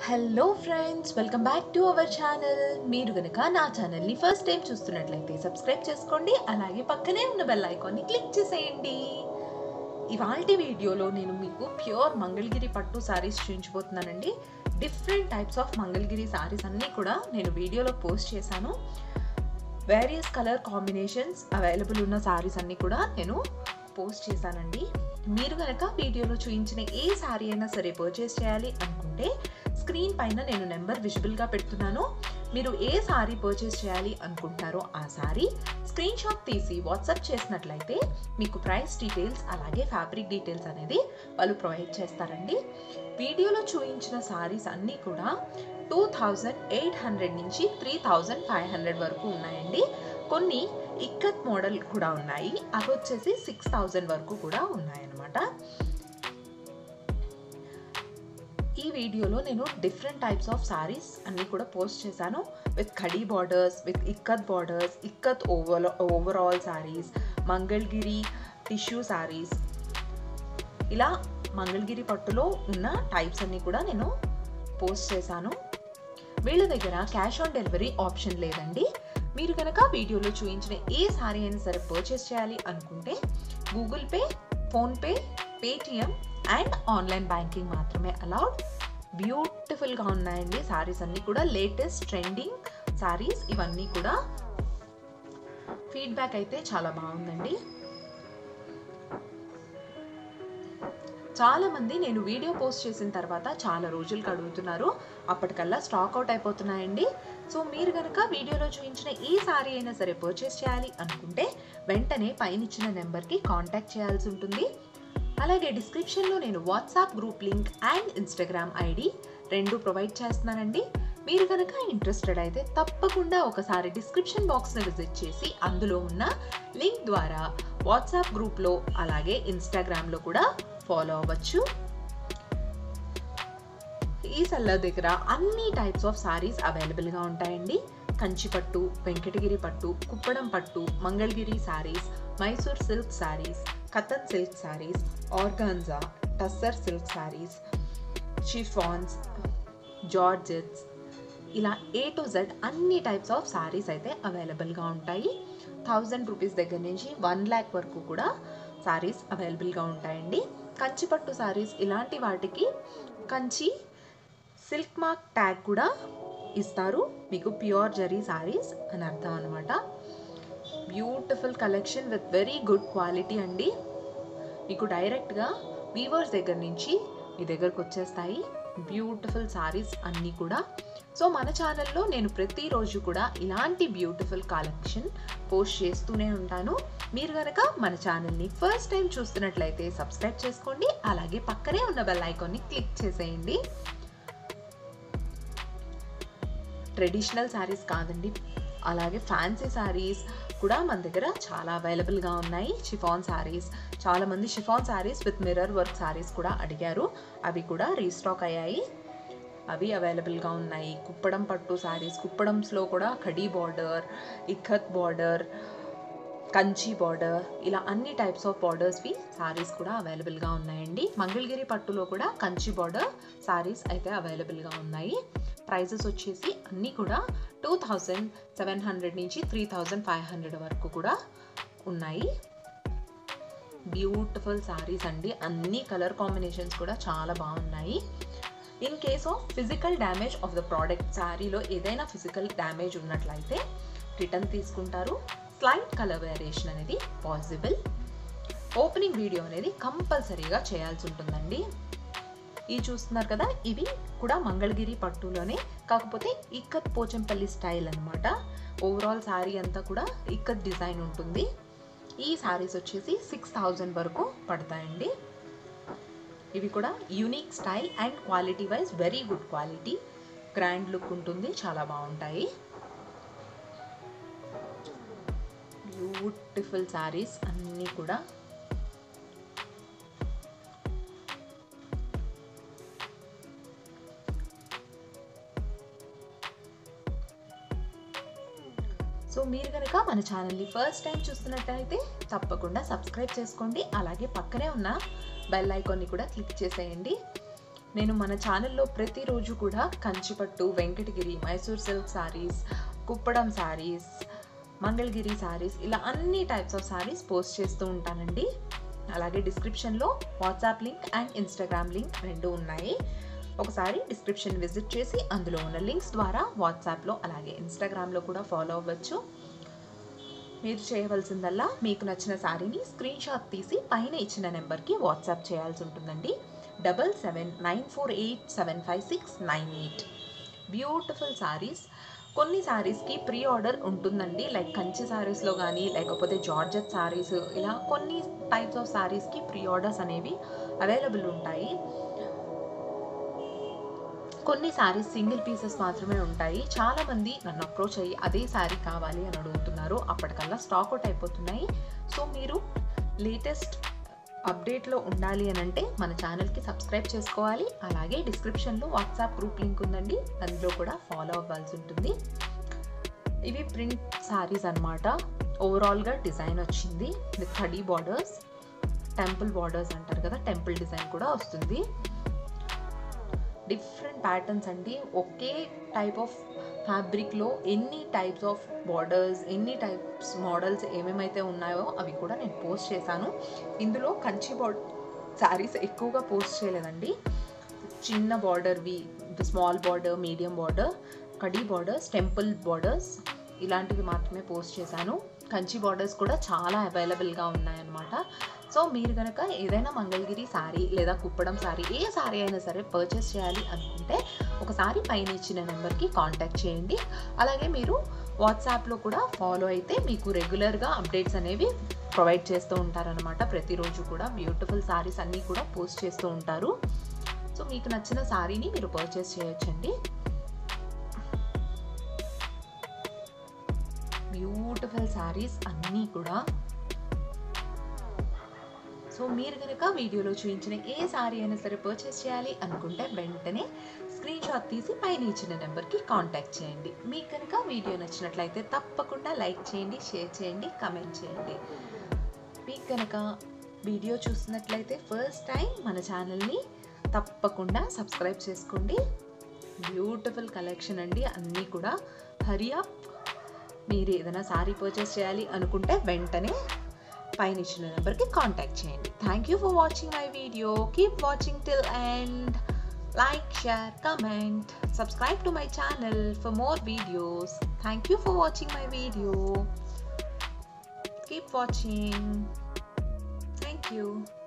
hello friends welcome back to our channel మీరు కనుక నా ఛానల్ని ఫస్ట్ టైం చూస్తున్నట్లయితే సబ్స్క్రైబ్ చేసుకోండి అలాగే పక్కనే ఉన్న బెల్ ఐకాన్ని క్లిక్ చేసేయండి ఇవాళ వీడియోలో నేను మీకు ప్యూర్ మంగళగిరి పట్టు శారీస్ చూపించబోతున్నానండి different types of Mangalagiri saris అన్నీ కూడా నేను వీడియోలో పోస్ట్ చేశాను వేరియస్ కలర్ కాంబినేషన్స్ అవైలబుల్ ఉన్న శారీస్ అన్నీ కూడా నేను పోస్ట్ చేశానండి మీరు కనుక వీడియోలో చూపించిన ఏ శారీ అయినా సరే పర్చేస్ చేయాలి అనుకుంటే స్క్రీన్ పైన నేను నెంబర్ విజిబుల్గా పెడుతున్నాను మీరు ఏ శారీ పర్చేస్ చేయాలి అనుకుంటున్నారో ఆ శారీ స్క్రీన్ షాట్ తీసి వాట్సాప్ చేసినట్లయితే మీకు ప్రైస్ డీటెయిల్స్ అలాగే ఫ్యాబ్రిక్ డీటెయిల్స్ అనేది వాళ్ళు ప్రొవైడ్ చేస్తారండి వీడియోలో చూపించిన శారీస్ అన్నీ కూడా టూ థౌజండ్ ఎయిట్ హండ్రెడ్ నుంచి త్రీ థౌజండ్ ఫైవ్ హండ్రెడ్ వరకు ఉన్నాయండి కొన్ని ఇక్కత్ మోడల్ కూడా ఉన్నాయి అవి వచ్చేసి సిక్స్ థౌజండ్ వరకు కూడా ఉన్నాయన్నమాట ఈ వీడియోలో నేను డిఫరెంట్ టైప్స్ ఆఫ్ సారీస్ అన్నీ కూడా పోస్ట్ చేశాను విత్ ఖడీ borders with ikat borders ikat over overall saris Mangalagiri tissue saris ఇలా మంగళగిరి పట్టులో ఉన్న టైప్స్ అన్నీ కూడా నేను పోస్ట్ చేశాను వీళ్ళ దగ్గర క్యాష్ ఆన్ డెలివరీ ఆప్షన్ లేదండి మీరు కనుక వీడియోలో చూపించిన ఏ సారీ అయినా సరే పర్చేస్ చేయాలి అనుకుంటే Google Pay PhonePe Paytm and online banking మాత్రమే అలౌడ్ బ్యూటిఫుల్గా ఉన్నాయండి సారీస్ అన్నీ కూడా లేటెస్ట్ ట్రెండింగ్ సారీస్ ఇవన్నీ కూడా ఫీడ్బ్యాక్ అయితే చాలా బాగుందండి చాలా మంది నేను వీడియో పోస్ట్ చేసిన తర్వాత చాలా రోజులకు అడుగుతున్నారు అప్పటికల్లా స్టాక్ అవుట్ అయిపోతున్నాయండి సో మీరు కనుక వీడియోలో చూపించిన ఏ సారీ అయినా సరే పర్చేస్ చేయాలి అనుకుంటే వెంటనే పైన ఇచ్చిన నెంబర్కి కాంటాక్ట్ చేయాల్సి ఉంటుంది అలాగే డిస్క్రిప్షన్లో నేను WhatsApp group link and Instagram ID రెండు ప్రొవైడ్ చేస్తున్నానండి మీరు కనుక ఇంట్రెస్టెడ్ అయితే తప్పకుండా ఒకసారి డిస్క్రిప్షన్ బాక్స్ని విజిట్ చేసి అందులో ఉన్న లింక్ ద్వారా వాట్సాప్ గ్రూప్లో అలాగే ఇన్స్టాగ్రామ్లో కూడా ఫాలో అవ్వచ్చు ఈ సెల్లర్ దగ్గర అన్ని టైప్స్ ఆఫ్ సారీస్ అవైలబుల్గా ఉంటాయండి కంచిపట్టు వెంకటగిరి పట్టు కుప్పడం పట్టు Mangalagiri saris Mysore silk saris katan silk saris organza tussar silk saris chiffons georgettes ఇలా ఏ టు జెడ్ అన్ని టైప్స్ ఆఫ్ సారీస్ అయితే అవైలబుల్గా ఉంటాయి థౌజండ్ రూపీస్ దగ్గర నుంచి వన్ ల్యాక్ వరకు కూడా సారీస్ అవైలబుల్గా ఉంటాయండి కంచిపట్టు సారీస్ ఇలాంటి వాటికి కంచి సిల్క్ మార్క్ ట్యాగ్ కూడా ఇస్తారు మీకు ప్యూర్ జరీ సారీస్ అని అర్థం అనమాట beautiful collection with very good quality అండి మీకు డైరెక్ట్గా వీవర్స్ దగ్గర నుంచి మీ దగ్గరకు వచ్చేస్తాయి బ్యూటిఫుల్ సారీస్ అన్నీ కూడా సో మన ఛానల్లో నేను ప్రతిరోజు కూడా ఇలాంటి బ్యూటిఫుల్ కలెక్షన్ పోస్ట్ చేస్తూనే ఉంటాను మీరు కనుక మన ఛానల్ని ఫస్ట్ టైం చూస్తున్నట్లయితే సబ్స్క్రైబ్ చేసుకోండి అలాగే పక్కనే ఉన్న బెల్ ఐకాన్ని క్లిక్ చేసేయండి ట్రెడిషనల్ శారీస్ కాదండి అలాగే ఫ్యాన్సీ శారీస్ కూడా మన దగ్గర చాలా అవైలబుల్గా ఉన్నాయి షిఫాన్ శారీస్ చాలామంది chiffon saris with mirror work saris కూడా అడిగారు అవి కూడా రీస్టాక్ అయ్యాయి అవి అవైలబుల్గా ఉన్నాయి కుప్పడం పట్టు శారీస్ కుప్పడంస్లో కూడా ఖడీ border ikat border Kanchi border ఇలా అన్ని టైప్స్ ఆఫ్ బార్డర్స్వి సారీస్ కూడా అవైలబుల్గా ఉన్నాయండి మంగళగిరి పట్టులో కూడా కంచి బార్డర్ సారీస్ అయితే అవైలబుల్గా ఉన్నాయి ప్రైజెస్ వచ్చేసి అన్నీ కూడా టూ థౌజండ్ సెవెన్ హండ్రెడ్ నుంచి త్రీ థౌజండ్ ఫైవ్ హండ్రెడ్ వరకు కూడా ఉన్నాయి బ్యూటిఫుల్ సారీస్ అండి అన్ని కలర్ కాంబినేషన్స్ కూడా చాలా బాగున్నాయి in case of physical damage of the product శారీలో ఏదైనా ఫిజికల్ డ్యామేజ్ ఉన్నట్లయితే రిటర్న్ తీసుకుంటారు స్లైట్ కలర్ వేరియేషన్ అనేది పాసిబుల్ ఓపెనింగ్ వీడియో అనేది కంపల్సరీగా చేయాల్సి ఉంటుందండి ఇవి చూస్తున్నారు కదా ఇవి కూడా మంగళగిరి పట్టులోనే కాకపోతే ఇక్కత్ పోచంపల్లి స్టైల్ అనమాట ఓవరాల్ శారీ అంతా కూడా ఇక్కత్ డిజైన్ ఉంటుంది ఈ శారీస్ వచ్చేసి సిక్స్ థౌజండ్ వరకు పడతాయండి ఇవి కూడా unique style and quality wise very good quality grand look ఉంటుంది చాలా బాగుంటాయి బ్యూటిఫుల్ శారీస్ అన్నీ కూడా సో మీరు కనుక మన ఛానల్ని ఫస్ట్ టైం చూస్తున్నట్టయితే తప్పకుండా సబ్స్క్రైబ్ చేసుకోండి అలాగే పక్కనే ఉన్న బెల్ ఐకాన్ని కూడా క్లిక్ చేసేయండి నేను మన ఛానల్లో ప్రతిరోజు కూడా కంచిపట్టు Venkatagiri Mysore silk saris Kuppadam saris Mangalagiri saris ఇలా అన్ని టైప్స్ ఆఫ్ శారీస్ పోస్ట్ చేస్తూ ఉంటానండి అలాగే డిస్క్రిప్షన్లో WhatsApp link and Instagram link రెండు ఉన్నాయి ఒకసారి డిస్క్రిప్షన్ విజిట్ చేసి అందులో ఉన్న లింక్స్ ద్వారా వాట్సాప్లో అలాగే ఇన్స్టాగ్రామ్లో కూడా ఫాలో అవ్వచ్చు మీరు చేయవలసిందల్లా మీకు నచ్చిన శారీని స్క్రీన్ షాట్ తీసి పైన ఇచ్చిన నెంబర్కి వాట్సాప్ చేయాల్సి ఉంటుందండి double seven nine four eight seven five six nine eight beautiful saris కొన్ని శారీస్కి ప్రీ ఆర్డర్ ఉంటుందండి లైక్ కంచి శారీస్లో కానీ లేకపోతే జార్జెట్ శారీస్ ఇలా కొన్ని టైప్స్ ఆఫ్ శారీస్కి ప్రీ ఆర్డర్స్ అనేవి అవైలబుల్ ఉంటాయి కొన్ని శారీస్ సింగిల్ పీసెస్ మాత్రమే ఉంటాయి చాలా మంది నన్ను అప్రోచ్ అయ్యి అదే శారీ కావాలి అని అడుగుతున్నారు అప్పటికల్లా స్టాక్ అవుట్ అయిపోతున్నాయి సో మీరు లేటెస్ట్ అప్డేట్లో ఉండాలి అని అంటే మన ఛానల్కి సబ్స్క్రైబ్ చేసుకోవాలి అలాగే డిస్క్రిప్షన్లో వాట్సాప్ గ్రూప్ లింక్ ఉందండి అందులో కూడా ఫాలో అవ్వాల్సి ఉంటుంది ఇవి ప్రింట్ శారీస్ అనమాట ఓవరాల్గా డిజైన్ వచ్చింది విత్ కడీ బార్డర్స్ టెంపుల్ బార్డర్స్ అంటారు కదా టెంపుల్ డిజైన్ కూడా వస్తుంది డిఫరెంట్ ప్యాటర్న్స్ అండి ఒకే టైప్ ఆఫ్ ఫ్యాబ్రిక్లో ఎన్ని టైప్స్ ఆఫ్ బార్డర్స్ ఎన్ని టైప్స్ మోడల్స్ ఏమేమైతే ఉన్నాయో అవి కూడా నేను పోస్ట్ చేశాను ఇందులో కంచి బార్డర్ శారీస్ ఎక్కువగా పోస్ట్ చేయలేదండి చిన్న బార్డర్వి స్మాల్ బార్డర్ మీడియం బార్డర్ కడీ బార్డర్స్ టెంపుల్ బార్డర్స్ ఇలాంటివి మాత్రమే పోస్ట్ చేశాను కంచి బార్డర్స్ కూడా చాలా అవైలబుల్గా ఉన్నాయన్నమాట సో మీరు కనుక ఏదైనా మంగళగిరి శారీ లేదా కుప్పడం శారీ ఏ శారీ అయినా సరే పర్చేస్ చేయాలి అనుకుంటే ఒకసారి పైన ఇచ్చిన నెంబర్కి కాంటాక్ట్ చేయండి అలాగే మీరు వాట్సాప్లో కూడా ఫాలో అయితే మీకు రెగ్యులర్గా అప్డేట్స్ అనేవి ప్రొవైడ్ చేస్తూ ఉంటారనమాట ప్రతిరోజు కూడా బ్యూటిఫుల్ శారీస్ అన్నీ కూడా పోస్ట్ చేస్తూ ఉంటారు సో మీకు నచ్చిన శారీని మీరు పర్చేస్ చేయొచ్చండి బ్యూటిఫుల్ శారీస్ అన్నీ కూడా సో మీరు కనుక వీడియోలో చూపించిన ఏ శారీ అయినా సరే పర్చేస్ చేయాలి అనుకుంటే వెంటనే స్క్రీన్ షాట్ తీసి పైన ఇచ్చిన నెంబర్కి కాంటాక్ట్ చేయండి మీకు కనుక వీడియో నచ్చినట్లయితే తప్పకుండా లైక్ చేయండి షేర్ చేయండి కమెంట్ చేయండి మీకు కనుక వీడియో చూస్తున్నట్లయితే ఫస్ట్ టైం మన ఛానల్ని తప్పకుండా సబ్స్క్రైబ్ చేసుకోండి బ్యూటిఫుల్ కలెక్షన్ అండి అన్నీ కూడా హరియప్ మీరు ఏదైనా శారీ పర్చేస్ చేయాలి అనుకుంటే వెంటనే పైన ఇచ్చిన నెంబర్కి కాంటాక్ట్ చేయండి thank you for watching my video keep watching till end like share comment subscribe to my channel for more videos thank you for watching my video keep watching thank you